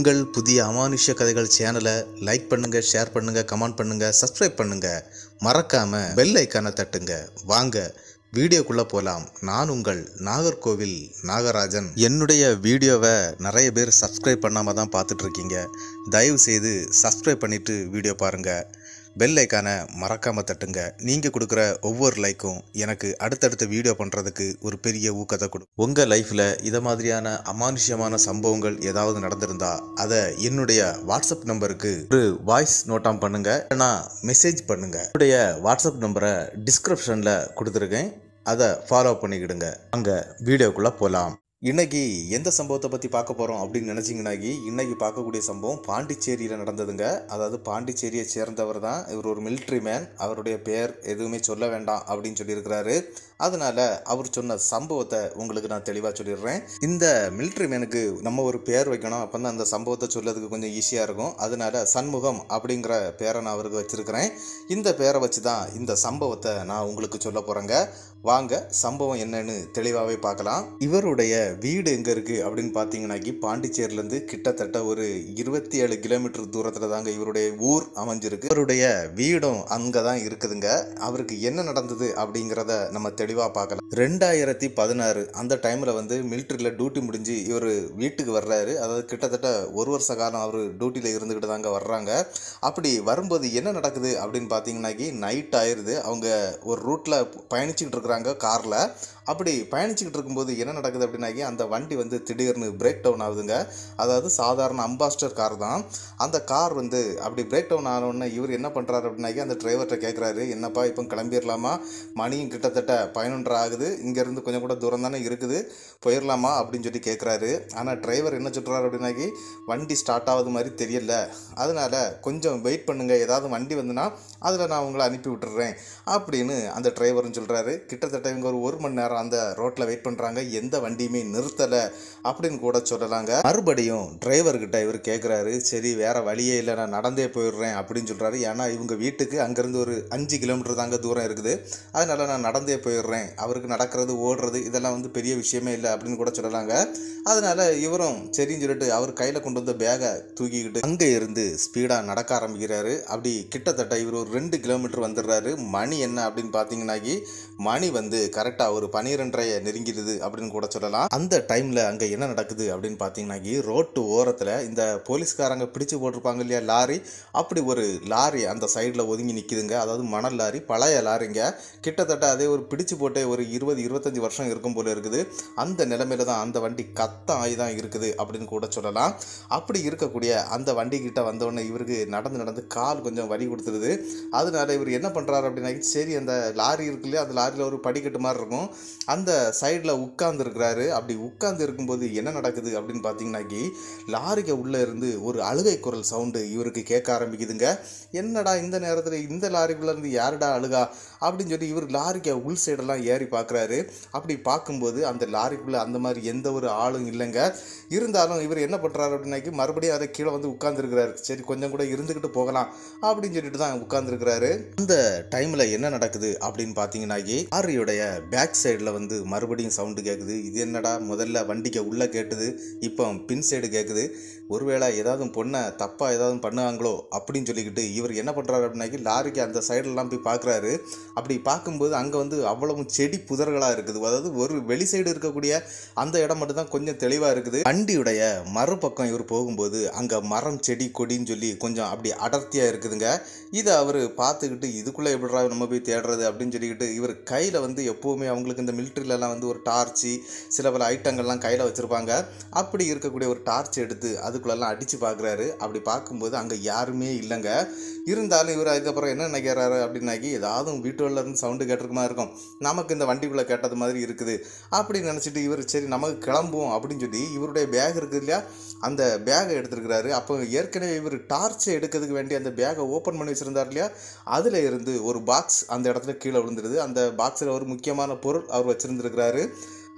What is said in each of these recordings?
உங்கள் புதிய அமானுஷ்ய கதைகள் சேனலை லைக் பண்ணுங்க ஷேர் பண்ணுங்க கமெண்ட் பண்ணுங்க சப்ஸ்கிரைப் பண்ணுங்க மறக்காம பெல் ஐக்கானை தட்டுங்க வாங்க வீடியோக்குள்ள போலாம் நான் உங்கள் நாகர்கோவில் நாகராஜன் என்னுடைய வீடியோவை நிறைய பேர் சப்ஸ்கிரைப் பண்ணாம தான் பார்த்துட்டு இருக்கீங்க தயவு செய்து சப்ஸ்கிரைப் பண்ணிட்டு வீடியோ பாருங்க பெல் ஐக்கானை மறக்காம தட்டுங்க நீங்க கொடுக்குற ஒவ்வொரு லைக்கும் எனக்கு அடுத்தடுத்த வீடியோ பண்றதுக்கு ஒரு பெரிய ஊக்கத்தை கொடுக்கும் உங்க லைஃப்ல இத மாதிரியான அமானுஷ்யமான சம்பவங்கள் ஏதாவது நடந்திருந்தா அதை என்னுடைய வாட்ஸ்அப் நம்பருக்கு ஒரு வாய்ஸ் நோட்டாம் பண்ணுங்க இல்லைனா மெசேஜ் பண்ணுங்க என்னுடைய வாட்ஸ்அப் நம்பரை டிஸ்கிரிப்ஷன்ல கொடுத்துருக்கேன் அதை ஃபாலோ பண்ணிக்கிடுங்க அங்க வீடியோக்குள்ள போலாம் இன்னைக்கு எந்த சம்பவத்தை பற்றி பார்க்க போகிறோம் அப்படின்னு நினச்சிங்கனாக்கி இன்னைக்கு பார்க்கக்கூடிய சம்பவம் பாண்டிச்சேரியில் நடந்ததுங்க அதாவது பாண்டிச்சேரியை சேர்ந்தவர் தான் இவர் ஒரு மிலிட்ரி மேன் அவருடைய பெயர் எதுவுமே சொல்ல வேண்டாம் அப்படின்னு சொல்லியிருக்கிறாரு அதனால அவர் சொன்ன சம்பவத்தை உங்களுக்கு நான் தெளிவாக சொல்லிடுறேன் இந்த மிலிட்ரி மேனுக்கு நம்ம ஒரு பேர் வைக்கணும் அப்போ தான் அந்த சம்பவத்தை சொல்லதுக்கு கொஞ்சம் ஈஸியாக இருக்கும் அதனால சண்முகம் அப்படிங்கிற பேரை நான் அவருக்கு வச்சிருக்கிறேன் இந்த பேரை வச்சு தான் இந்த சம்பவத்தை நான் உங்களுக்கு சொல்ல போகிறேங்க வாங்க சம்பவம் என்னன்னு தெளிவாகவே பார்க்கலாம் இவருடைய வீடு எங்கே இருக்குது அப்படின்னு பார்த்தீங்கன்னாக்கி பாண்டிச்சேரியிலேருந்து கிட்டத்தட்ட ஒரு இருபத்தி ஏழு கிலோமீட்டர் தூரத்தில் தாங்க இவருடைய ஊர் அமைஞ்சிருக்கு இவருடைய வீடும் அங்கே தான் இருக்குதுங்க அவருக்கு என்ன நடந்தது அப்படிங்கிறத நம்ம தெளிவாக பார்க்கலாம் ரெண்டாயிரத்தி பதினாறு அந்த டைமில் வந்து மிலிட்ரியில் டியூட்டி முடிஞ்சு இவர் வீட்டுக்கு வர்றாரு அதாவது கிட்டத்தட்ட ஒரு வருஷ காலம் அவர் டியூட்டியில் இருந்துக்கிட்டு தாங்க வர்றாங்க அப்படி வரும்போது என்ன நடக்குது அப்படின்னு பார்த்தீங்கன்னாக்கி நைட் ஆயிடுது அவங்க ஒரு ரூட்டில் பயணிச்சுக்கிட்டு இருக்கிறாங்க காரில் அப்படி பயணிச்சுக்கிட்டு இருக்கும்போது என்ன நடக்குது அப்படின்னாக்கி அந்த வண்டி வந்து திடீர்னு பிரேக் டவுன் ஆகுதுங்க அதாவது சாதாரண அம்பாஸ்டர் கார் தான் அந்த கார் வந்து அப்படி பிரேக் டவுன் ஆனவுடனே இவர் என்ன பண்ணுறாரு அப்படின்னாக்கி அந்த டிரைவர்கிட்ட கேட்குறாரு என்னப்பா இப்போ கிளம்பிடலாமா மணியும் கிட்டத்தட்ட பதினொன்றரை ஆகுது இங்கேருந்து கொஞ்சம் கூட தூரம் தானே இருக்குது போயிடலாமா அப்படின்னு சொல்லி கேட்குறாரு ஆனால் டிரைவர் என்ன சொல்கிறாரு அப்படின்னாக்கி வண்டி ஸ்டார்ட் ஆகுது மாதிரி தெரியல அதனால் கொஞ்சம் வெயிட் பண்ணுங்கள் ஏதாவது வண்டி வந்துன்னா அதில் நான் உங்களை அனுப்பி விட்டுறேன் அப்படின்னு அந்த டிரைவரும் சொல்கிறாரு கிட்டத்தட்ட இவங்க ஒரு ஒரு மணி நேரம் அந்த ரோட்டில் வெயிட் பண்ணுறாங்க எந்த வண்டியுமே நிறுத்தலை அப்படின்னு கூட சொல்லலாங்க மறுபடியும் டிரைவர்கிட்ட இவர் கேட்குறாரு சரி வேற வழியே இல்லை நான் நடந்தே போயிடுறேன் அப்படின்னு சொல்கிறாரு ஏன்னா இவங்க வீட்டுக்கு அங்கேருந்து ஒரு அஞ்சு கிலோமீட்டர் தாங்க தூரம் இருக்குது அதனால் நான் நடந்தே போயிடுறேன் அவருக்கு நடக்கிறது ஓடுறது இதெல்லாம் வந்து பெரிய விஷயமே இல்லை அப்படின்னு கூட சொல்லலாங்க அதனால் இவரும் சரின்னு சொல்லிட்டு அவர் கையில் கொண்டு வந்த பேகை தூக்கிக்கிட்டு அங்கே இருந்து ஸ்பீடாக நடக்க ஆரம்பிக்கிறாரு அப்படி கிட்டத்தட்ட இவர் ஒரு ரெண்டு கிலோமீட்டர் வந்துடுறாரு மணி என்ன அப்படின்னு பார்த்தீங்கன்னாக்கி மணி வந்து கரெக்டாக ஒரு பனிரெண்டரையை நெருங்கிடுது அப்படின்னு கூட சொல்லலாம் அந்த டைமில் அங்கே என்ன நடக்குது அப்படின்னு பார்த்தீங்கன்னாக்கி ரோட்டு ஓரத்தில் இந்த போலீஸ்காரங்க பிடிச்சு போட்டிருப்பாங்க இல்லையா லாரி அப்படி ஒரு லாரி அந்த சைடில் ஒதுங்கி நிற்கிதுங்க அதாவது மணல் லாரி பழைய லாரிங்க கிட்டத்தட்ட அதே ஒரு பிடிச்சு போட்டே ஒரு இருபது இருபத்தஞ்சி வருஷம் இருக்கும் போல இருக்குது அந்த நிலைமையில தான் அந்த வண்டி கத்த ஆகி தான் இருக்குது அப்படின்னு கூட சொல்லலாம் அப்படி இருக்கக்கூடிய அந்த வண்டி கிட்ட வந்தோடனே இவருக்கு நடந்து நடந்து கால் கொஞ்சம் வலி கொடுத்துருது அதனால இவர் என்ன பண்ணுறாரு அப்படின்னா சரி அந்த லாரி இருக்கு இல்லையா அந்த லாரியில் ஒரு படிக்கட்டு மாதிரி இருக்கும் அந்த சைடில் உட்கார்ந்து இருக்கிறாரு அப்படி உட்கார்ந்து இருக்கும்போது என்ன நடக்குது அப்படின்னு பார்த்தீங்கன்னாக்கி லாரிக்கு உள்ளே இருந்து ஒரு அழுகை குரல் சவுண்டு இவருக்கு கேட்க ஆரம்பிக்குதுங்க என்னடா இந்த நேரத்தில் இந்த லாரிக்குள்ளே இருந்து யாருடா அழுகா அப்படின்னு சொல்லி இவர் லாரிக்கு உள் சைடெல்லாம் ஏறி பார்க்குறாரு அப்படி பார்க்கும்போது அந்த லாரிக்குள்ளே அந்த மாதிரி எந்த ஒரு ஆளும் இல்லைங்க இருந்தாலும் இவர் என்ன பண்ணுறாரு அப்படின்னாக்கி மறுபடியும் அதை கீழே வந்து உட்காந்துருக்கிறாரு சரி கொஞ்சம் கூட இருந்துக்கிட்டு போகலாம் அப்படின்னு சொல்லிட்டு தான் உட்காந்துருக்கிறாரு அந்த டைமில் என்ன நடக்குது அப்படின்னு பார்த்தீங்கன்னாக்கி லாரியுடைய பேக் சைடில் வந்து மறுபடியும் சவுண்டு கேட்குது இது என்னடா முதல்ல வண்டிக்கு உள்ளே கேட்டுது இப்போ பின் சைடு கேட்குது ஒருவேளை ஏதாவது பொண்ணை தப்பாக ஏதாவது பண்ணுவாங்களோ அப்படின்னு சொல்லிக்கிட்டு இவர் என்ன பண்ணுறாரு அப்படின்னாக்கி லாரிக்கு அந்த சைடெல்லாம் போய் பார்க்குறாரு அப்படி பார்க்கும்போது அங்கே வந்து அவ்வளவு செடி புதர்களாக இருக்குது அதாவது ஒரு வெளி சைடு இருக்கக்கூடிய அந்த இடம் மட்டும் தான் கொஞ்சம் தெளிவாக இருக்குது வண்டியுடைய மறுபக்கம் இவர் போகும்போது அங்கே மரம் செடி கொடின்னு சொல்லி கொஞ்சம் அப்படி அடர்த்தியாக இருக்குதுங்க இதை அவர் பார்த்துக்கிட்டு இதுக்குள்ளே எப்படிடா நம்ம போய் தேடுறது அப்படின்னு சொல்லிக்கிட்டு இவர் கையில் வந்து எப்போவுமே அவங்களுக்கு இந்த மிலிட்ரிலலாம் வந்து ஒரு டார்ச்சு சில பல ஐட்டங்கள்லாம் கையில் வச்சுருப்பாங்க அப்படி இருக்கக்கூடிய ஒரு டார்ச் எடுத்து அதுக்குள்ளெல்லாம் அடித்து பார்க்குறாரு அப்படி பார்க்கும்போது அங்கே யாருமே இல்லைங்க இருந்தாலும் இவர் அதுக்கப்புறம் என்ன நினைக்கிறாரு அப்படின்னாக்கி ஏதாவது வீட்டுல இருந்து சவுண்டு கேட்டிருக்குமா இருக்கும் நமக்கு இந்த வண்டிக்குள்ளே கேட்டது மாதிரி இருக்குது அப்படின்னு நினச்சிட்டு இவர் சரி நமக்கு கிளம்புவோம் அப்படின்னு சொல்லி இவருடைய பேக் இருக்குது இல்லையா அந்த பேகை எடுத்துருக்கிறாரு அப்போ ஏற்கனவே இவர் டார்ச்சை எடுக்கிறதுக்கு வேண்டி அந்த பேகை ஓப்பன் பண்ணி வச்சுருந்தார் இல்லையா அதில் இருந்து ஒரு பாக்ஸ் அந்த இடத்துல கீழே விழுந்துருது அந்த பாக்ஸில் ஒரு முக்கியமான பொருள் அவர் வச்சுருந்துருக்கிறாரு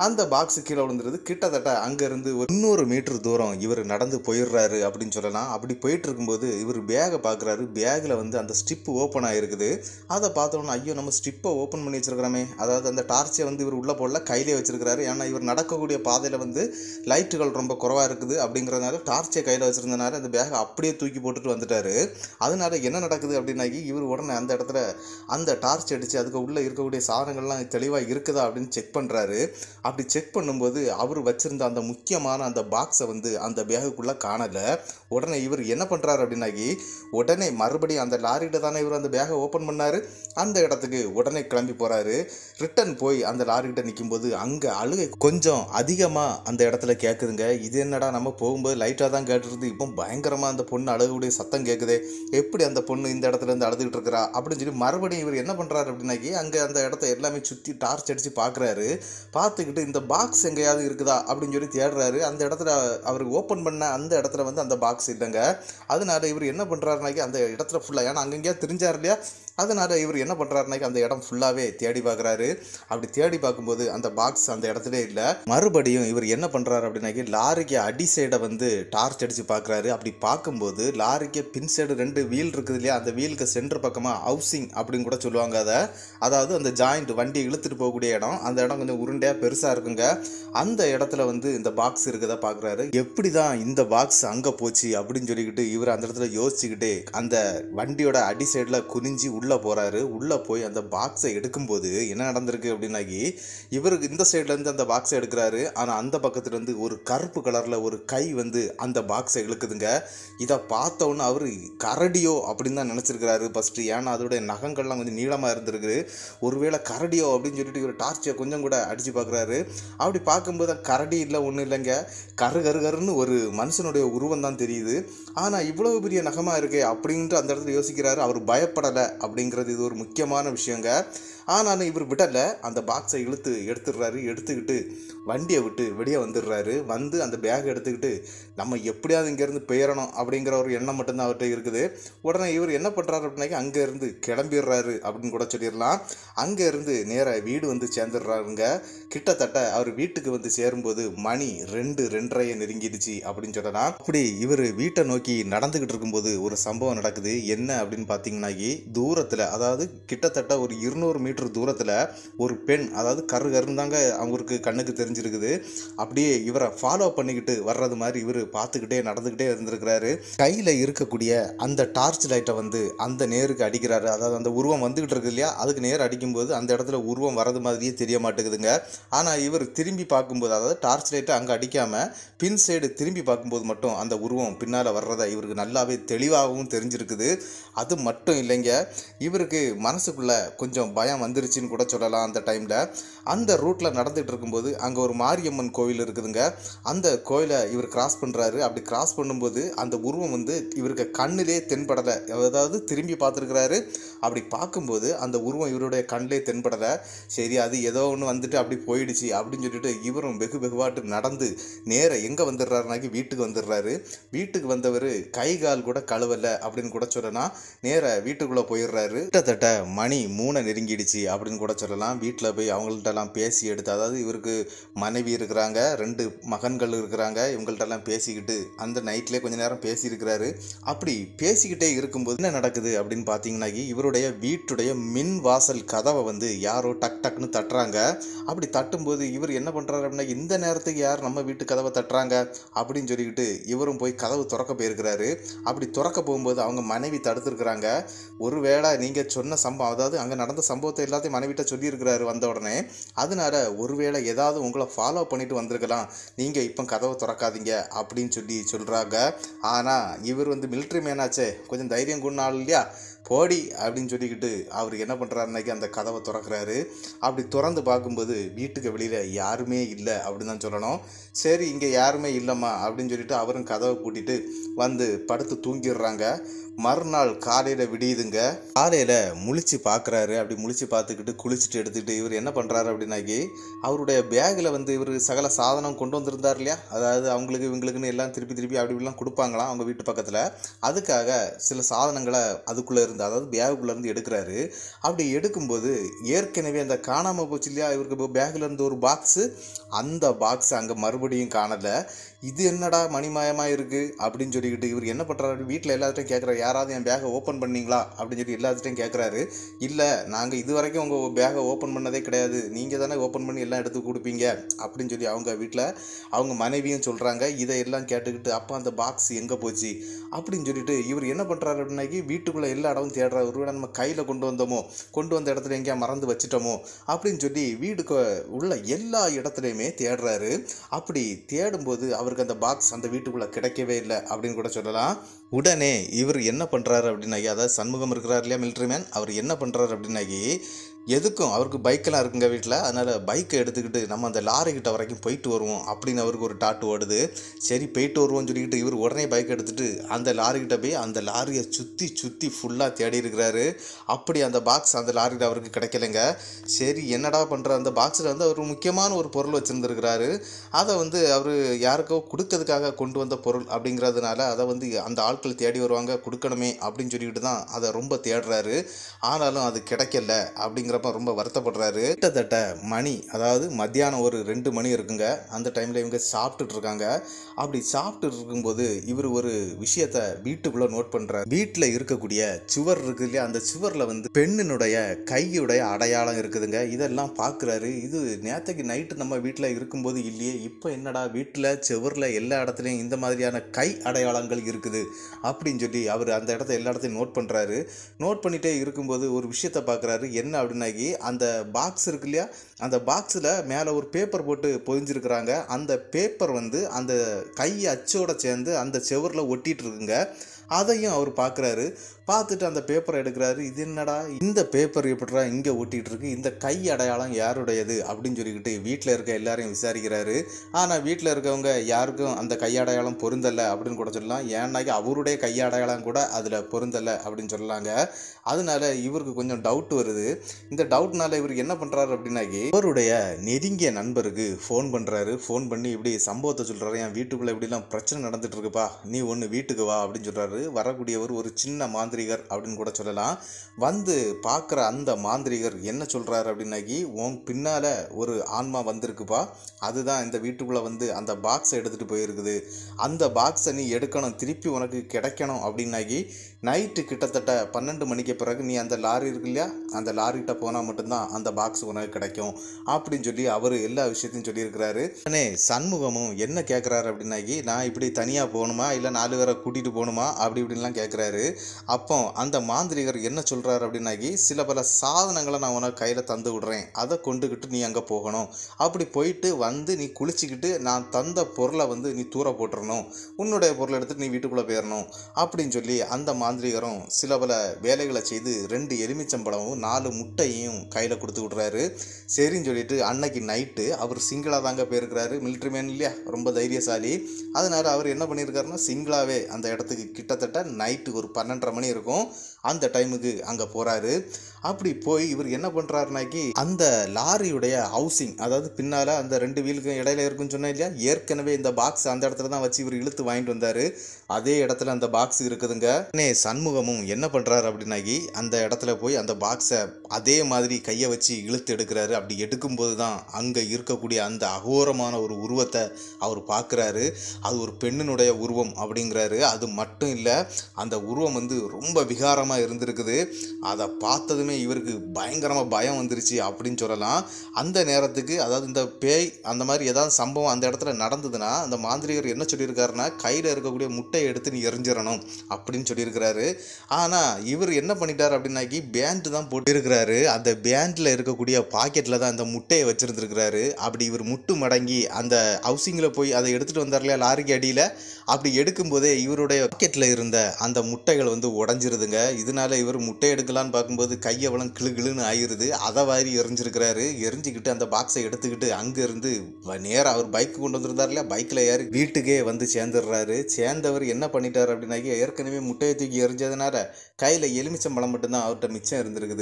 அந்த பாக்ஸ் கீழே விழுந்துருது கிட்டத்தட்ட அங்கேருந்து ஒரு இன்னொரு மீட்டர் தூரம் இவர் நடந்து போயிடுறாரு அப்படின்னு சொல்லலாம் அப்படி போயிட்டு இருக்கும்போது இவர் பேகை பார்க்குறாரு பேக்கில் வந்து அந்த ஸ்டிப்பு ஓப்பன் ஆகிருக்குது அதை பார்த்தோன்னா ஐயோ நம்ம ஸ்டிப்பை ஓப்பன் பண்ணி வச்சிருக்கிறோமே அதாவது அந்த டார்ச்சை வந்து இவர் உள்ளே போடல கையிலே வச்சிருக்கிறாரு ஏன்னா இவர் நடக்கக்கூடிய பாதையில் வந்து லைட்டுகள் ரொம்ப குறவாக இருக்குது அப்படிங்கிறதுனால டார்ச்சை கையில் வச்சிருந்தனால அந்த பேகை அப்படியே தூக்கி போட்டுட்டு வந்துட்டாரு அதனால என்ன நடக்குது அப்படின்னாக்கி இவர் உடனே அந்த இடத்துல அந்த டார்ச் அடித்து அதுக்கு உள்ளே இருக்கக்கூடிய சாதனங்கள்லாம் தெளிவாக இருக்குதா அப்படின்னு செக் பண்ணுறாரு அப்படி செக் பண்ணும்போது அவர் வச்சிருந்த அந்த முக்கியமான அந்த பாக்ஸை வந்து அந்த பேகுக்குள்ளே காணலை உடனே இவர் என்ன பண்ணுறாரு அப்படின்னாக்கி உடனே மறுபடியும் அந்த லாரிகிட்ட தானே இவர் அந்த பேகை ஓப்பன் பண்ணார் அந்த இடத்துக்கு உடனே கிளம்பி போகிறாரு ரிட்டன் போய் அந்த லாரிகிட்ட நிற்கும்போது அங்கே அழுகை கொஞ்சம் அதிகமாக அந்த இடத்துல கேட்குதுங்க இது என்னடா நம்ம போகும்போது லைட்டாக தான் கேட்டுருது இப்போ பயங்கரமாக அந்த பொண்ணு அழுகக்கூடிய சத்தம் கேட்குதே எப்படி அந்த பொண்ணு இந்த இடத்துல இருந்து அழுதுகிட்டு இருக்கிறா அப்படின்னு சொல்லி மறுபடியும் இவர் என்ன பண்ணுறாரு அப்படின்னாக்கி அங்கே அந்த இடத்த எல்லாமே சுற்றி டார்ச் அடித்து பார்க்குறாரு பார்த்துக்கிட்டு இந்த பாக்ஸ் எங்கேயாவது இருக்குதா அப்படின்னு சொல்லி தேடுறாரு அந்த இடத்துல அவர் ஓப்பன் பண்ண அந்த இடத்துல வந்து அந்த பாக்ஸ் இல்லைங்க அதனால இவர் என்ன பண்ணுறாருனாக்கி அந்த இடத்துல ஃபுல்லாக ஏன்னா அங்கங்கேயா தெரிஞ்சார் இல்லையா அதனால இவர் என்ன பண்ணுறாருனாக்கி அந்த இடம் ஃபுல்லாகவே தேடி பார்க்குறாரு அப்படி தேடி பார்க்கும்போது அந்த பாக்ஸ் அந்த இடத்துல இல்லை மறுபடியும் இவர் என்ன பண்ணுறாரு அப்படின்னாக்கி லாரிக்கு அடி சைடை வந்து டார்ச் அடித்து பார்க்குறாரு அப்படி பார்க்கும்போது லாரிக்கு பின் சைடு ரெண்டு வீல் இருக்குது இல்லையா அந்த வீலுக்கு சென்டர் பக்கமாக ஹவுசிங் அப்படின்னு கூட சொல்லுவாங்க அதை அதாவது அந்த ஜாயிண்ட் வண்டி இழுத்துட்டு போகக்கூடிய இடம் அந்த இடம் கொஞ்சம் உருண்டையாக பெருசாக இருக்குங்க அந்த இடத்துல வந்து இந்த பாக்ஸ் இருக்குதா பார்க்குறாரு எப்படி தான் இந்த பாக்ஸ் அங்கே போச்சு அப்படின்னு சொல்லிக்கிட்டு இவர் அந்த இடத்துல யோசிச்சுக்கிட்டே அந்த வண்டியோட அடி சைடில் குனிஞ்சி உள்ளே போகிறாரு உள்ளே போய் அந்த பாக்ஸை எடுக்கும்போது என்ன நடந்திருக்கு அப்படின்னாக்கி இவருக்கு இந்த சைட்லேருந்து அந்த பாக்ஸை எடுக்கிறாரு ஆனால் அந்த பக்கத்துலேருந்து ஒரு கருப்பு கலரில் ஒரு கை வந்து அந்த பாக்ஸை இழுக்குதுங்க இதை பார்த்த உடனே அவர் கரடியோ அப்படின்னு தான் நினச்சிருக்கிறாரு ஃபஸ்ட்டு ஏன்னா அதோடைய நகங்கள்லாம் கொஞ்சம் நீளமாக இருந்திருக்கு ஒருவேளை கரடியோ அப்படின்னு சொல்லிட்டு இவர் டார்ச்சை கொஞ்சம் கூட அடித்து பார்க்குறாரு அப்படி பார்க்கும்போது கரடி இல்லை ஒன்றும் இல்லைங்க கரு கரு கருன்னு ஒரு மனுஷனுடைய உருவம் தான் தெரியுது ஆனால் இவ்வளவு பெரிய நகமாக இருக்கே அப்படின்ட்டு அந்த இடத்துல யோசிக்கிறாரு அவர் பயப்படலை அப்படிங்கிறது இது ஒரு முக்கியமான விஷயங்க ஆனாலும் இவர் விடலை அந்த பாக்ஸை இழுத்து எடுத்துடுறாரு எடுத்துக்கிட்டு வண்டியை விட்டு வெளியே வந்துடுறாரு வந்து அந்த பேக் எடுத்துக்கிட்டு நம்ம எப்படியாவது இங்கேருந்து பெயரணும் அப்படிங்கிற ஒரு எண்ணம் மட்டும்தான் அவர்கிட்ட இருக்குது உடனே இவர் என்ன பண்ணுறாரு அப்படின்னாக்கி அங்கேருந்து கிளம்பிடுறாரு அப்படின்னு கூட சொல்லிடலாம் அங்கேருந்து நேராக வீடு வந்து சேர்ந்துடுறாருங்க கிட்டத்தட்ட அவர் வீட்டுக்கு வந்து சேரும்போது மணி ரெண்டு ரெண்டரையை நெருங்கிடுச்சு அப்படின்னு சொல்லலாம் அப்படி இவர் வீட்டை நோக்கி நடந்துக்கிட்டு இருக்கும்போது ஒரு சம்பவம் நடக்குது என்ன அப்படின்னு பார்த்தீங்கன்னாக்கி தூரத்தில் அதாவது கிட்டத்தட்ட ஒரு இருநூறு மீட்டர் தூரத்தில் ஒரு பெண் அதாவது கரு கருந்தாங்க அவருக்கு கண்ணுக்கு தெரிஞ்சிருக்குது அப்படியே இவரை ஃபாலோ பண்ணிக்கிட்டு வர்றது மாதிரி இவர் பார்த்துக்கிட்டே நடந்துக்கிட்டே இருந்திருக்கிறாரு கையில் இருக்கக்கூடிய அந்த டார்ச் லைட்டை வந்து அந்த நேருக்கு அடிக்கிறாரு அதாவது அந்த உருவம் வந்துக்கிட்டு இருக்கு இல்லையா அதுக்கு நேர் அடிக்கும்போது அந்த இடத்துல உருவம் வரது மாதிரியே தெரிய மாட்டேங்குதுங்க ஆனால் இவர் திரும்பி பார்க்கும்போது அதாவது டார்ச் லைட்டை அங்கே அடிக்காமல் பின் சைடு திரும்பி பார்க்கும்போது மட்டும் அந்த உருவம் பின்னால் வர்றதை இவருக்கு நல்லாவே தெளிவாகவும் தெரிஞ்சிருக்குது அது மட்டும் இல்லைங்க இவருக்கு மனசுக்குள்ள கொஞ்சம் பயம் வந்துருச்சுன்னு கூட சொல்லலாம் அந்த டைமில் அந்த ரூட்டில் நடந்துகிட்டு இருக்கும்போது அங்கே ஒரு மாரியம்மன் கோவில் இருக்குதுங்க அந்த கோயிலை இவர் கிராஸ் பண்ணுறாரு அப்படி கிராஸ் பண்ணும்போது அந்த உருவம் வந்து இவருக்கு கண்ணிலே தென்படலை அதாவது திரும்பி பார்த்துருக்கிறாரு அப்படி பார்க்கும்போது அந்த உருவம் இவருடைய கண்ணிலே தென்படலை சரி அது ஏதோ ஒன்று வந்துட்டு அப்படி போயிடுச்சு அப்படின்னு சொல்லிட்டு இவரும் வெகு வெகுவாட்டு நடந்து நேர எங்கே வந்துடுறாருனாக்கி வீட்டுக்கு வந்துடுறாரு வீட்டுக்கு வந்தவர் கை கால் கூட கழுவலை அப்படின்னு கூட சொல்லலாம் நேர வீட்டுக்குள்ளே போயிடுறாரு கிட்டத்தட்ட மணி மூணை நெருங்கிடுச்சு அப்படின்னு கூட சொல்லலாம் வீட்டில் போய் அவங்கள்ட்டெல்லாம் பேசி எடுத்து அதாவது இவருக்கு மனைவி இருக்கிறாங்க ரெண்டு மகன்கள் இருக்கிறாங்க இவங்கள்ட்டெல்லாம் பேசிக்கிட்டு அந்த நைட்லேயே கொஞ்ச நேரம் பேசியிருக்கிறாரு அப்படி பேசிக்கிட்டே இருக்கும்போது என்ன நடக்குது அப்படின்னு பார்த்தீங்கன்னாக்கி இவருடைய வீட்டுடைய மின் வாசல் கதவை வந்து யாரோ டக் டக்குன்னு தட்டுறாங்க அப்படி தட்டும்போது இவர் என்ன பண்ணுறாரு அப்படின்னா இந்த நேரத்துக்கு யார் நம்ம வீட்டு கதவை தட்டுறாங்க அப்படின்னு சொல்லிக்கிட்டு இவரும் போய் கதவு திறக்க போயிருக்கிறாரு அப்படி திறக்க போகும்போது அவங்க மனைவி தடுத்துருக்குறாங்க ஒருவேளை நீங்கள் சொன்ன சம்பவம் அதாவது அங்கே நடந்த சம்பவத்தை எல்லாத்தையும் மனைவிட்ட சொல்லியிருக்கிறாரு வந்த உடனே அதனால ஒருவேளை ஏதாவது உங்களை ஃபாலோ பண்ணிட்டு வந்திருக்கலாம் நீங்கள் இப்போ கதவை திறக்காதீங்க அப்படின்னு சொல்லி சொல்கிறாங்க ஆனால் இவர் வந்து மிலிட்ரி மேனாச்சே கொஞ்சம் தைரியம் கொண்டாள் இல்லையா போடி அப்படின்னு சொல்லிக்கிட்டு அவர் என்ன பண்ணுறாருனாக்கி அந்த கதவை திறக்கிறாரு அப்படி திறந்து பார்க்கும்போது வீட்டுக்கு வெளியில் யாருமே இல்லை அப்படின்னு தான் சொல்லணும் சரி இங்கே யாருமே இல்லைம்மா அப்படின்னு சொல்லிட்டு அவரும் கதவை பூட்டிட்டு வந்து படுத்து தூங்கிடுறாங்க மறுநாள் காலையில் விடியுதுங்க காலையில் முழிச்சு பார்க்குறாரு அப்படி முழிச்சு பார்த்துக்கிட்டு குளிச்சுட்டு எடுத்துக்கிட்டு இவர் என்ன பண்ணுறாரு அப்படின்னாக்கி அவருடைய பேக்கில் வந்து இவர் சகல சாதனம் கொண்டு வந்திருந்தார் இல்லையா அதாவது அவங்களுக்கு இவங்களுக்குன்னு எல்லாம் திருப்பி திருப்பி அப்படி இப்படிலாம் கொடுப்பாங்களாம் அவங்க வீட்டு பக்கத்தில் அதுக்காக சில சாதனங்களை அதுக்குள்ளே இருந்து அதாவது பேகுக்குள்ள இருந்து எடுக்கிறாரு அப்படி எடுக்கும்போது ஏற்கனவே அந்த காணாமல் போச்சு இல்லையா இவருக்கு பேக்கில் இருந்து ஒரு பாக்ஸு அந்த பாக்ஸ் அங்கே மறுபடியும் காணலை இது என்னடா மணிமயமாக இருக்குது அப்படின்னு சொல்லிக்கிட்டு இவர் என்ன பண்ணுறாரு வீட்டில் எல்லாத்தையும் கேட்குறாரு யாராவது என் பேக்கை ஓப்பன் பண்ணீங்களா அப்படின்னு சொல்லி எல்லாத்தையும் கேட்குறாரு இல்லை நாங்கள் இது வரைக்கும் உங்கள் பேக்கை ஓப்பன் பண்ணதே கிடையாது நீங்கள் தானே ஓப்பன் பண்ணி எல்லாம் எடுத்து கொடுப்பீங்க அப்படின்னு சொல்லி அவங்க வீட்டில் அவங்க மனைவியும் சொல்கிறாங்க இதை எல்லாம் கேட்டுக்கிட்டு அப்போ அந்த பாக்ஸ் எங்கே போச்சு அப்படின்னு சொல்லிட்டு இவர் என்ன பண்ணுறாரு அப்படின்னாக்கி வீட்டுக்குள்ளே எல்லா இடமும் தேடுறாரு ஒருவேளை நம்ம கையில் கொண்டு வந்தோமோ கொண்டு வந்த இடத்துல எங்கேயா மறந்து வச்சிட்டோமோ அப்படின்னு சொல்லி வீடுக்கு உள்ள எல்லா இடத்துலையுமே தேடுறாரு அப்படி தேடும்போது அவருக்கு அந்த பாக்ஸ் அந்த வீட்டுக்குள்ளே கிடைக்கவே இல்லை அப்படின்னு கூட சொல்லலாம் உடனே இவர் என்ன பண்ணுறாரு அப்படின்னாக்கி அதாவது சண்முகம் இருக்கிறார் இல்லையா மிலிட்ரி மேன் அவர் என்ன பண்ணுறாரு அப்படின்னாக்கி எதுக்கும் அவருக்கு பைக்கெல்லாம் இருக்குங்க வீட்டில் அதனால் பைக்கை எடுத்துக்கிட்டு நம்ம அந்த லாரி கிட்ட வரைக்கும் போயிட்டு வருவோம் அப்படின்னு அவருக்கு ஒரு டாட்டு ஓடுது சரி போயிட்டு வருவோம்னு சொல்லிக்கிட்டு இவர் உடனே பைக் எடுத்துகிட்டு அந்த லாரி கிட்ட போய் அந்த லாரியை சுற்றி சுற்றி ஃபுல்லாக தேடி இருக்கிறாரு அப்படி அந்த பாக்ஸ் அந்த லாரியில் அவருக்கு கிடைக்கலைங்க சரி என்னடா பண்ணுற அந்த பாக்ஸில் வந்து அவர் முக்கியமான ஒரு பொருள் வச்சுருந்துருக்கிறாரு அதை வந்து அவர் யாருக்கோ கொடுக்கறதுக்காக கொண்டு வந்த பொருள் அப்படிங்கிறதுனால அதை வந்து அந்த ஆட்கள் தேடி வருவாங்க கொடுக்கணுமே அப்படின்னு சொல்லிக்கிட்டு தான் அதை ரொம்ப தேடுறாரு ஆனாலும் அது கிடைக்கல அப்படிங்கிறப்ப ரொம்ப வருத்தப்படுறாரு கிட்டத்தட்ட மணி அதாவது மத்தியானம் ஒரு ரெண்டு மணி இருக்குங்க அந்த டைமில் இவங்க சாப்பிட்டுட்டு இருக்காங்க அப்படி சாப்பிட்டு இருக்கும்போது இவர் ஒரு விஷயத்த வீட்டுக்குள்ளே நோட் பண்ணுறாரு வீட்டில் இருக்கக்கூடிய சுவர் இருக்கு இல்லையா அந்த சுவரில் வந்து பெண்ணினுடைய கையுடைய அடையாளம் இருக்குதுங்க இதெல்லாம் பார்க்குறாரு இது நேற்றுக்கு நைட்டு நம்ம வீட்டில் இருக்கும்போது இல்லையே இப்போ என்னடா வீட்டில் சுவரில் எல்லா இடத்துலையும் இந்த மாதிரியான கை அடையாளங்கள் இருக்குது அப்படின்னு சொல்லி அவர் அந்த இடத்த எல்லா இடத்தையும் நோட் பண்ணுறாரு நோட் பண்ணிகிட்டே இருக்கும்போது ஒரு விஷயத்தை பார்க்குறாரு என்ன அப்படின்னாக்கி அந்த பாக்ஸ் இருக்கு இல்லையா அந்த பாக்ஸில் மேலே ஒரு பேப்பர் போட்டு பொதிஞ்சிருக்கிறாங்க அந்த பேப்பர் வந்து அந்த கை அச்சோட சேர்ந்து அந்த செவரில் ஒட்டிட்டு இருக்குங்க அதையும் அவர் பார்க்குறாரு பார்த்துட்டு அந்த பேப்பரை எடுக்கிறாரு இது என்னடா இந்த பேப்பர் எப்படிடா இங்கே ஒட்டிட்டு இருக்கு இந்த கை அடையாளம் யாருடையது அப்படின்னு சொல்லிக்கிட்டு வீட்டில் இருக்க எல்லாரையும் விசாரிக்கிறாரு ஆனால் வீட்டில் இருக்கவங்க யாருக்கும் அந்த கை அடையாளம் பொருந்தலை அப்படின்னு கூட சொல்லலாம் ஏன்னாக்கி அவருடைய கை அடையாளம் கூட அதில் பொருந்தலை அப்படின்னு சொல்லலாங்க அதனால இவருக்கு கொஞ்சம் டவுட் வருது இந்த டவுட்னால இவர் என்ன பண்ணுறாரு அப்படின்னாக்கி அவருடைய நெருங்கிய நண்பருக்கு ஃபோன் பண்ணுறாரு ஃபோன் பண்ணி இப்படி சம்பவத்தை சொல்கிறாரு என் வீட்டுக்குள்ளே இப்படிலாம் பிரச்சனை நடந்துட்டு இருக்குப்பா நீ ஒன்று வீட்டுக்கு வா அப்படின்னு சொல்கிறாரு வரக்கூடியவர் ஒரு சின்ன மாந்திரிகர் அப்படின்னு கூட சொல்லலாம் வந்து பார்க்குற அந்த மாந்திரிகர் என்ன சொல்கிறாரு அப்படின்னாக்கி உன் பின்னால் ஒரு ஆன்மா வந்திருக்குப்பா அதுதான் இந்த வீட்டுக்குள்ளே வந்து அந்த பாக்ஸை எடுத்துகிட்டு போயிருக்குது அந்த பாக்ஸை நீ எடுக்கணும் திருப்பி உனக்கு கிடைக்கணும் அப்படின்னாக்கி நைட்டு கிட்டத்தட்ட பன்னெண்டு மணிக்கு பிறகு நீ அந்த லாரி இருக்கு இல்லையா அந்த லாரிகிட்ட போனால் மட்டும்தான் அந்த பாக்ஸ் உனக்கு கிடைக்கும் அப்படின்னு சொல்லி அவர் எல்லா விஷயத்தையும் சொல்லியிருக்கிறாரு உடனே சண்முகமும் என்ன கேட்குறாரு அப்படின்னாக்கி நான் இப்படி தனியாக போகணுமா இல்லை நாலு பேரை கூட்டிகிட்டு போகணுமா அப்படி இப்படின்லாம் கேட்குறாரு அப்போ அந்த மாந்திரிகர் என்ன சொல்கிறாரு அப்படின்னாக்கி சில பல சாதனங்களை நான் உனக்கு கையில் தந்து விடுறேன் அதை கொண்டுக்கிட்டு நீ அங்கே போகணும் அப்படி போயிட்டு வந்து நீ குளிச்சுக்கிட்டு நான் தந்த பொருளை வந்து நீ தூர போட்டுறணும் உன்னுடைய பொருளை எடுத்துட்டு நீ வீட்டுக்குள்ளே போயிடணும் அப்படின்னு சொல்லி அந்த மாந்திரிகரும் சில பல வேலைகளை செய்து ரெண்டு எலுமிச்சம்பழமும் நாலு முட்டையும் கையில் கொடுத்து விட்றாரு சரின்னு சொல்லிட்டு அன்னைக்கு நைட்டு அவர் சிங்கிளாக தாங்க போயிருக்கிறாரு மிலிட்ரி மேன் இல்லையா ரொம்ப தைரியசாலி அதனால அவர் என்ன பண்ணியிருக்காருன்னா சிங்கிளாகவே அந்த இடத்துக்கு கிட்டத்தட்ட நைட்டு ஒரு பன்னெண்டரை மணி இருக்கும் அந்த டைமுக்கு அங்கே போகிறாரு அப்படி போய் இவர் என்ன பண்ணுறாருனாக்கி அந்த லாரியுடைய ஹவுசிங் அதாவது பின்னால் அந்த ரெண்டு வீலுக்கும் இடையில இருக்குன்னு சொன்னேன் இல்லையா ஏற்கனவே இந்த பாக்ஸ் அந்த இடத்துல தான் வச்சு இவர் இழுத்து வாங்கிட்டு வந்தார் அதே இடத்துல அந்த பாக்ஸ் இருக்குதுங்க உடனே சண்முகமும் என்ன பண்ணுறாரு அப்படின்னாக்கி அந்த இடத்துல போய் அந்த பாக்ஸை அதே மாதிரி கையை வச்சு இழுத்து எடுக்கிறாரு அப்படி எடுக்கும்போது தான் அங்கே இருக்கக்கூடிய அந்த அகோரமான ஒரு உருவத்தை அவர் பார்க்குறாரு அது ஒரு பெண்ணினுடைய உருவம் அப்படிங்கிறாரு அது மட்டும் இல்லை அந்த உருவம் வந்து ரொம்ப விகாரமாக இருந்திருக்குது அதை பார்த்ததுமே இவருக்கு பயங்கரமாக பயம் வந்துருச்சு அப்படின்னு சொல்லலாம் அந்த நேரத்துக்கு அதாவது இந்த பேய் அந்த மாதிரி ஏதாவது சம்பவம் அந்த இடத்துல நடந்ததுன்னா அந்த மாந்திரிகர் என்ன சொல்லியிருக்காருன்னா கையில் இருக்கக்கூடிய முட்டையை எடுத்து நீ எரிஞ்சிடணும் அப்படின்னு சொல்லியிருக்கிறாரு ஆனால் இவர் என்ன பண்ணிட்டார் அப்படின்னாக்கி பேண்ட் தான் போட்டிருக்கிறாரு அந்த பேண்டில் இருக்கக்கூடிய பாக்கெட்டில் தான் அந்த முட்டையை வச்சுருந்துருக்கிறாரு அப்படி இவர் முட்டு மடங்கி அந்த ஹவுசிங்கில் போய் அதை எடுத்துகிட்டு வந்தார் இல்லையா லாரிக்கு அடியில் அப்படி எடுக்கும்போதே இவருடைய பாக்கெட்டில் இருந்த அந்த முட்டைகள் வந்து உடஞ்சிருதுங்க இதனால இவர் முட்டை எடுக்கலான்னு பார்க்கும்போது கையவளம் கிளு கிளுன்னு ஆயிருது அதை வாரி எரிஞ்சிருக்கிறாரு எரிஞ்சுக்கிட்டு அந்த பாக்ஸை எடுத்துக்கிட்டு அங்கேருந்து நேராக அவர் பைக் கொண்டு வந்திருந்தார் இல்லையா பைக்கில் ஏறி வீட்டுக்கே வந்து சேர்ந்துடுறாரு சேர்ந்தவர் என்ன பண்ணிட்டார் அப்படின்னாக்கி ஏற்கனவே முட்டையை தூக்கி எரிஞ்சதுனால கையில் எலுமிச்சம்பழம் மட்டும்தான் அவர்கிட்ட மிச்சம் இருந்திருக்குது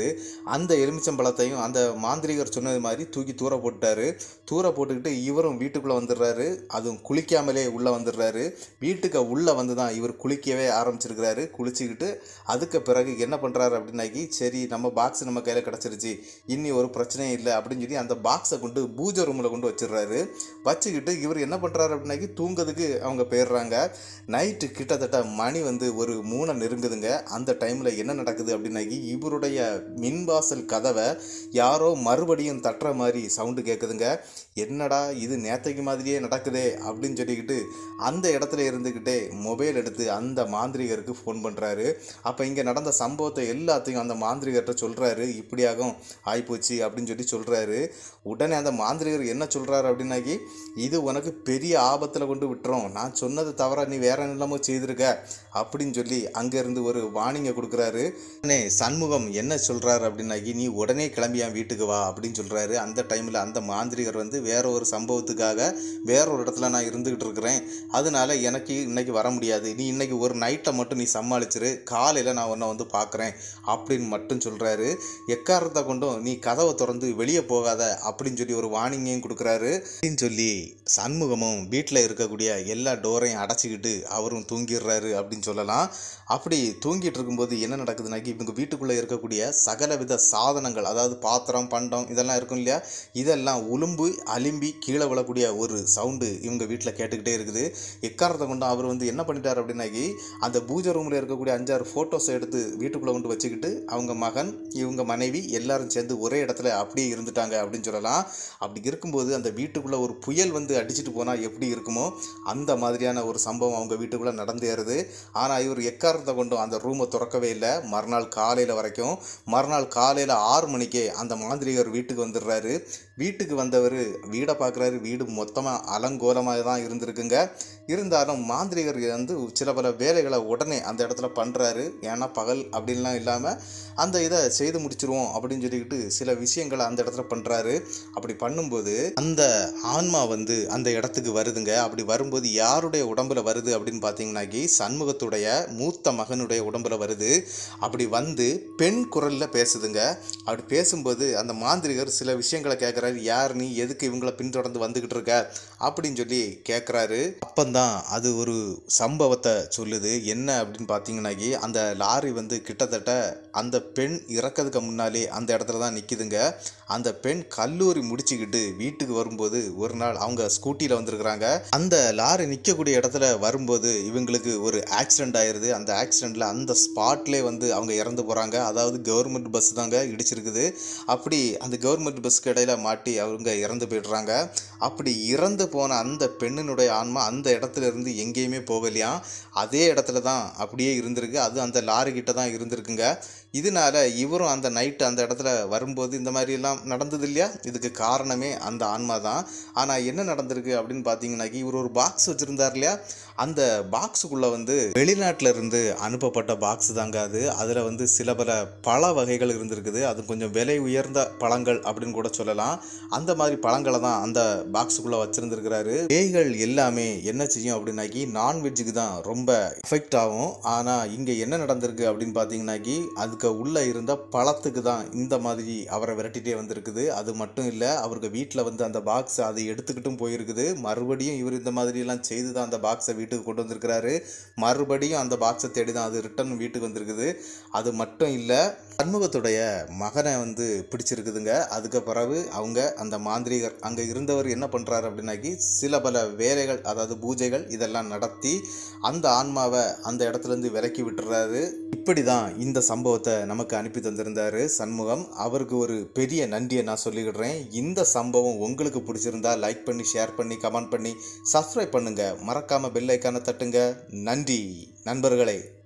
அந்த எலுமிச்சம்பழத்தையும் அந்த மாந்திரிகர் சொன்னது மாதிரி தூக்கி தூர போட்டாரு தூர போட்டுக்கிட்டு இவரும் வீட்டுக்குள்ளே வந்துடுறாரு அதுவும் குளிக்காமலே உள்ளே வந்துடுறாரு வீட்டுக்கு உள்ளே வந்து தான் இவர் குளிக்கவே ஆரம்பிச்சிருக்கிறாரு குளிச்சுக்கிட்டு அதுக்கு பிறகு என்ன பண்ணுறாரு அப்படின்னாக்கி சரி நம்ம பாக்ஸ் நம்ம கையில் கிடச்சிருச்சு இனி ஒரு பிரச்சனையும் இல்லை அப்படின்னு சொல்லி அந்த பாக்ஸை கொண்டு பூஜை ரூமில் கொண்டு வச்சிடுறாரு வச்சுக்கிட்டு இவர் என்ன பண்ணுறாரு அப்படின்னாக்கி தூங்குறதுக்கு அவங்க போயிடுறாங்க நைட்டு கிட்டத்தட்ட மணி வந்து ஒரு மூணை நெருங்குதுங்க அந்த டைமில் என்ன நடக்குது அப்படின்னாக்கி இவருடைய மின்வாசல் கதவை யாரோ மறுபடியும் தட்டுற மாதிரி சவுண்டு கேட்குதுங்க என்னடா இது நேத்தைக்கு மாதிரியே நடக்குதே அப்படின்னு சொல்லிக்கிட்டு அந்த இடத்துல இருந்துக்கிட்டே மொபைல் எடுத்து அந்த மாந்திரிகருக்கு ஃபோன் பண்ணுறாரு அப்போ இங்கே நடந்த சம்பவத்தை எல்லாத்தையும் அந்த மாந்திரிகர்கிட்ட சொல்கிறாரு இப்படியாகும் ஆயிப்போச்சு அப்படின்னு சொல்லி சொல்கிறாரு உடனே அந்த மாந்திரிகர் என்ன சொல்கிறாரு அப்படின்னாக்கி இது உனக்கு பெரிய ஆபத்தில் கொண்டு விட்டுரும் நான் சொன்னது தவிர நீ வேற என்னமோ செய்திருக்க அப்படின்னு சொல்லி அங்கேருந்து ஒரு வார்னிங்கை கொடுக்குறாரு உடனே சண்முகம் என்ன சொல்கிறாரு அப்படின்னாக்கி நீ உடனே கிளம்பி என் வீட்டுக்கு வா அப்படின்னு சொல்கிறாரு அந்த டைமில் அந்த மாந்திரிகர் வந்து வேற ஒரு சம்பவத்துக்காக வேற ஒரு இடத்துல நான் இருந்துக்கிட்டு இருக்கிறேன் அதனால எனக்கு இன்னைக்கு வர முடியாது நீ இன்னைக்கு ஒரு நைட்டை மட்டும் நீ சமாளிச்சிரு காலையில் நான் உன்னை வந்து பார்க்குறேன் அப்படின்னு மட்டும் சொல்கிறாரு எக்காரத்தை கொண்டும் நீ கதவை திறந்து வெளியே போகாத அப்படின்னு சொல்லி ஒரு வார்னிங்கையும் கொடுக்குறாரு அப்படின்னு சொல்லி சண்முகமும் வீட்டில் இருக்கக்கூடிய எல்லா டோரையும் அடைச்சிக்கிட்டு அவரும் தூங்கிடுறாரு அப்படின்னு சொல்லலாம் அப்படி தூங்கிட்டு இருக்கும்போது என்ன நடக்குதுனாக்கி இவங்க வீட்டுக்குள்ளே இருக்கக்கூடிய சகலவித சாதனங்கள் அதாவது பாத்திரம் பண்டம் இதெல்லாம் இருக்கும் இல்லையா இதெல்லாம் உளும்பு அலிம்பி கீழே விழக்கூடிய ஒரு சவுண்டு இவங்க வீட்டில் கேட்டுக்கிட்டே இருக்குது எக்காரத்தை கொண்டு அவர் வந்து என்ன பண்ணிட்டார் அப்படின்னாக்கி அந்த பூஜை ரூமில் இருக்கக்கூடிய அஞ்சாறு ஃபோட்டோஸை எடுத்து வீட்டுக்குள்ளே கொண்டு வச்சுக்கிட்டு அவங்க மகன் இவங்க மனைவி எல்லாரும் சேர்ந்து ஒரே இடத்துல அப்படியே இருந்துட்டாங்க அப்படின்னு சொல்லலாம் அப்படி இருக்கும்போது அந்த வீட்டுக்குள்ளே ஒரு புயல் வந்து அடிச்சிட்டு போனால் எப்படி இருக்குமோ அந்த மாதிரியான ஒரு சம்பவம் அவங்க வீட்டுக்குள்ளே நடந்தேறுது ஆனால் இவர் எக்காரத்தை கொண்டும் அந்த ரூமை திறக்கவே இல்லை மறுநாள் காலையில் வரைக்கும் மறுநாள் காலையில் ஆறு மணிக்கே அந்த மாந்திரிகர் வீட்டுக்கு வந்துடுறாரு வீட்டுக்கு வந்தவர் வீடை பார்க்குறாரு வீடு மொத்தமாக அலங்கோலமாக தான் இருந்திருக்குங்க இருந்தாலும் மாந்திரிகர் வந்து சில பல வேலைகளை உடனே அந்த இடத்துல பண்ணுறாரு ஏன்னா பகல் அப்படின்லாம் இல்லாமல் அந்த இதை செய்து முடிச்சிருவோம் அப்படின்னு சொல்லிக்கிட்டு சில விஷயங்களை அந்த இடத்துல பண்ணுறாரு அப்படி பண்ணும்போது அந்த ஆன்மா வந்து அந்த இடத்துக்கு வருதுங்க அப்படி வரும்போது யாருடைய உடம்புல வருது அப்படின்னு பார்த்தீங்கன்னாக்கி சண்முகத்துடைய மூத்த மகனுடைய உடம்புல வருது அப்படி வந்து பெண் குரலில் பேசுதுங்க அப்படி பேசும்போது அந்த மாந்திரிகர் சில விஷயங்களை கேட்குறாரு யார் நீ எதுக்கு இவங்களை பின்தொடர்ந்து வந்துக்கிட்டு இருக்க அப்படின்னு சொல்லி கேட்குறாரு அப்பந்தான் அது ஒரு சம்பவத்தை சொல்லுது என்ன அப்படின்னு பார்த்தீங்கன்னாக்கி அந்த லாரி வந்து கிட்டத்தட்ட அந்த பெண் இறக்கிறதுக்கு முன்னாலே அந்த இடத்துல தான் நிற்கிதுங்க அந்த பெண் கல்லூரி முடிச்சுக்கிட்டு வீட்டுக்கு வரும்போது ஒரு நாள் அவங்க ஸ்கூட்டியில் வந்திருக்கிறாங்க அந்த லாரி நிற்கக்கூடிய இடத்துல வரும்போது இவங்களுக்கு ஒரு ஆக்சிடென்ட் ஆயிருது அந்த ஆக்சிடெண்ட்டில் அந்த ஸ்பாட்லேயே வந்து அவங்க இறந்து போகிறாங்க அதாவது கவர்மெண்ட் பஸ் தாங்க இடிச்சிருக்குது அப்படி அந்த கவர்மெண்ட் பஸ்க்கு இடையில மாட்டி அவங்க இறந்து போயிடுறாங்க அப்படி இறந்து போன அந்த பெண்ணினுடைய ஆன்மா அந்த இடத்துல இருந்து எங்கேயுமே போகலையாம் அதே இடத்துல தான் அப்படியே இருந்திருக்கு அது அந்த லாரி கிட்ட தான் இருந்திருக்குங்க இதனால இவரும் அந்த நைட்டு அந்த இடத்துல வரும்போது இந்த மாதிரி எல்லாம் நடந்தது இல்லையா இதுக்கு காரணமே அந்த ஆன்மா தான் ஆனால் என்ன நடந்திருக்கு அப்படின்னு பார்த்தீங்கன்னாக்கி இவர் ஒரு பாக்ஸ் வச்சுருந்தார் இல்லையா அந்த பாக்ஸுக்குள்ளே வந்து வெளிநாட்டில் இருந்து அனுப்பப்பட்ட பாக்ஸ் தாங்க அது அதில் வந்து சில பல பழ வகைகள் இருந்திருக்குது அது கொஞ்சம் விலை உயர்ந்த பழங்கள் அப்படின்னு கூட சொல்லலாம் அந்த மாதிரி பழங்களை தான் அந்த பாக்ஸுக்குள்ளே வச்சுருந்துருக்கிறாரு பேய்கள் எல்லாமே என்ன செய்யும் அப்படின்னாக்கி நான்வெஜ்ஜுக்கு தான் ரொம்ப எஃபெக்ட் ஆகும் ஆனால் இங்கே என்ன நடந்திருக்கு அப்படின்னு பார்த்தீங்கன்னாக்கி அதுக்கு உள்ளே இருந்த பழத்துக்கு தான் இந்த மாதிரி அவரை விரட்டிகிட்டே வந்திருக்குது அது மட்டும் இல்லை அவருக்கு வீட்டில் வந்து அந்த பாக்ஸ் அதை எடுத்துக்கிட்டும் போயிருக்குது மறுபடியும் இவர் இந்த மாதிரியெல்லாம் செய்து தான் அந்த பாக்ஸை வீட்டுக்கு கொண்டு வந்திருக்கிறாரு மறுபடியும் அந்த பாக்ஸை தேடி தான் அது ரிட்டர்ன் வீட்டுக்கு வந்திருக்குது அது மட்டும் இல்லை சண்முகத்துடைய மகனை வந்து பிடிச்சிருக்குதுங்க அதுக்கு பிறகு அவங்க அந்த மாந்திரிகர் அங்கே இருந்தவர் என்ன பண்ணுறாரு அப்படின்னாக்கி சில பல வேலைகள் அதாவது பூஜைகள் இதெல்லாம் நடத்தி அந்த ஆன்மாவை அந்த இடத்துலேருந்து விலக்கி விட்டுறாரு இப்படி தான் இந்த சம்பவத்தை நமக்கு அனுப்பி தந்திருந்தாரு சண்முகம் அவருக்கு ஒரு பெரிய நன்றியை நான் சொல்லிக்கிடுறேன் இந்த சம்பவம் உங்களுக்கு பிடிச்சிருந்தா லைக் பண்ணி ஷேர் பண்ணி கமெண்ட் பண்ணி சப்ஸ்கிரைப் பண்ணுங்க மறக்காம பெல் ஐக்கானை தட்டுங்க நன்றி நண்பர்களே